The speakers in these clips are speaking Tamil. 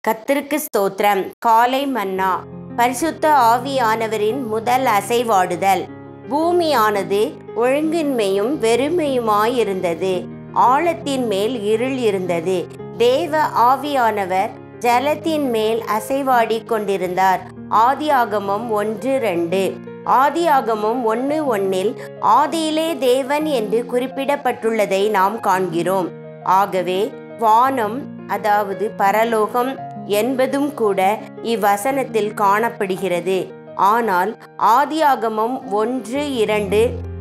கத்திற்கு ஸ்தோத்திரம் காலை மன்னா பரிசுத்த ஆவியானவரின் முதல் அசைவாடுதல் பூமியானது ஒழுங்கின்மையும் வெறுமையுமாயிருந்தது ஆழத்தின் மேல் இருள் இருந்தது தேவ ஆவியானவர் ஜலத்தின் மேல் அசைவாடி கொண்டிருந்தார் ஆதியாகமம் ஒன்று ரெண்டு ஆதியாகமம் ஒன்று ஒன்னில் ஆதியிலே தேவன் என்று குறிப்பிடப்பட்டுள்ளதை நாம் காண்கிறோம் ஆகவே வானம் அதாவது பரலோகம் என்பதும் கூட இவ்வசனத்தில் காணப்படுகிறது ஆனால் ஆதியாகமம் ஒன்று இரண்டு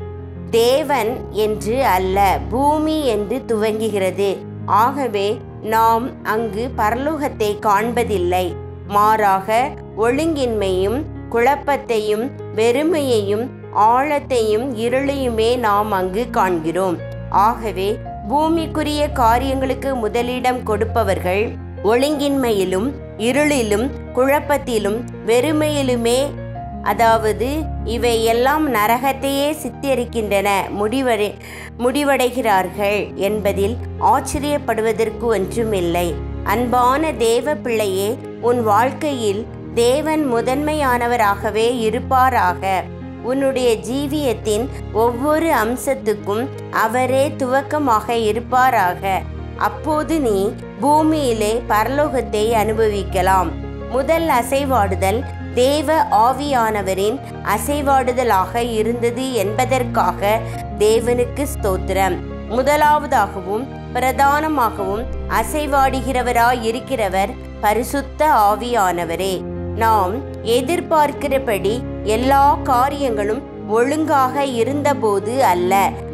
தேவன் என்று அல்ல பூமி என்று துவங்குகிறது ஆகவே நாம் அங்கு பரலோகத்தை காண்பதில்லை மாறாக ஒழுங்கின்மையும் குழப்பத்தையும் வெறுமையையும் ஆழத்தையும் இருளையுமே நாம் அங்கு காண்கிறோம் ஆகவே பூமிக்குரிய காரியங்களுக்கு முதலிடம் கொடுப்பவர்கள் ஒழுங்கின்மையிலும் இருளிலும் குழப்பத்திலும் வெறுமையிலுமே அதாவது இவை எல்லாம் நரகத்தையே சித்தரிக்கின்றன முடிவடை முடிவடைகிறார்கள் என்பதில் ஆச்சரியப்படுவதற்கு ஒன்றுமில்லை அன்பான தேவ பிள்ளையே உன் வாழ்க்கையில் தேவன் முதன்மையானவராகவே இருப்பாராக உன்னுடைய ஜீவியத்தின் ஒவ்வொரு அம்சத்துக்கும் அவரே துவக்கமாக இருப்பாராக அப்போது நீ பூமியிலே பரலோகத்தை அனுபவிக்கலாம் முதல் அசைவாடுதல் தேவ ஆவியானவரின் அசைவாடுதலாக இருந்தது என்பதற்காக தேவனுக்கு ஸ்தோத்திரம் முதலாவதாகவும் பிரதானமாகவும் அசைவாடுகிறவராய் இருக்கிறவர் பரிசுத்த ஆவியானவரே நாம் எதிர்பார்க்கிறபடி எல்லா காரியங்களும் ஒழுங்காக இருந்தபோது அல்ல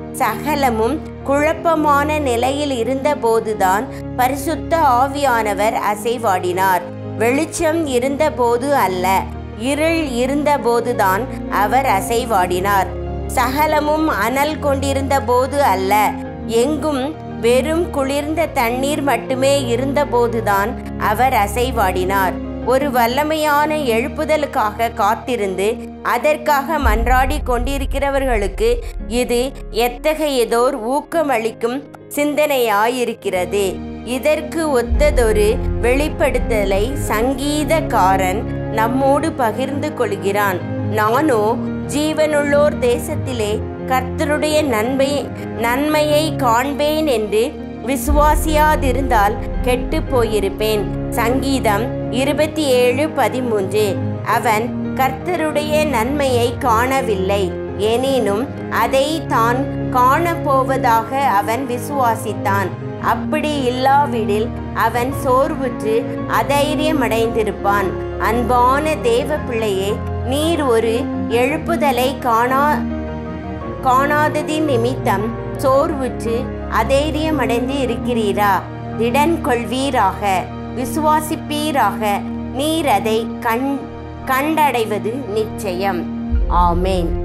சகலமும் குழப்பமான நிலையில் இருந்தபோதுதான் பரிசுத்த ஆவியானவர் அசைவாடினார் வெளிச்சம் இருந்தபோது அல்ல இருள் இருந்தபோதுதான் அவர் அசைவாடினார் சகலமும் அனல் கொண்டிருந்த போது அல்ல எங்கும் வெறும் குளிர்ந்த தண்ணீர் மட்டுமே இருந்தபோதுதான் அவர் அசைவாடினார் ஒரு வல்லமையான எழுப்புதலுக்காக காத்திருந்து அதற்காக மன்றாடி கொண்டிருக்கிறவர்களுக்கு இது எத்தகையதோர் ஊக்கமளிக்கும் சிந்தனையாயிருக்கிறது இதற்கு ஒத்ததொரு வெளிப்படுத்தலை சங்கீதக்காரன் நம்மோடு பகிர்ந்து கொள்கிறான் நானோ ஜீவனுள்ளோர் தேசத்திலே கர்த்தருடைய நன்மை நன்மையை காண்பேன் என்று விசுவாசியாதிருந்தால் கெட்டு போயிருப்பேன் சங்கீதம் இருபத்தி ஏழு பதிமூன்று அவன் கர்த்தருடைய நன்மையை காணவில்லை எனினும் அதை தான் காணப்போவதாக அவன் விசுவாசித்தான் அப்படி இல்லாவிடில் அவன் சோர்வுற்று அதைரியமடைந்திருப்பான் அன்பான தேவ பிள்ளையே நீர் ஒரு எழுப்புதலை காணா காணாததின் நிமித்தம் சோர்வுற்று அதைரியமடைந்து இருக்கிறீரா திடன் கொள்வீராக விசுவாசிப்பீராக நீர் அதை கண் கண்டடைவது நிச்சயம் ஆமேன்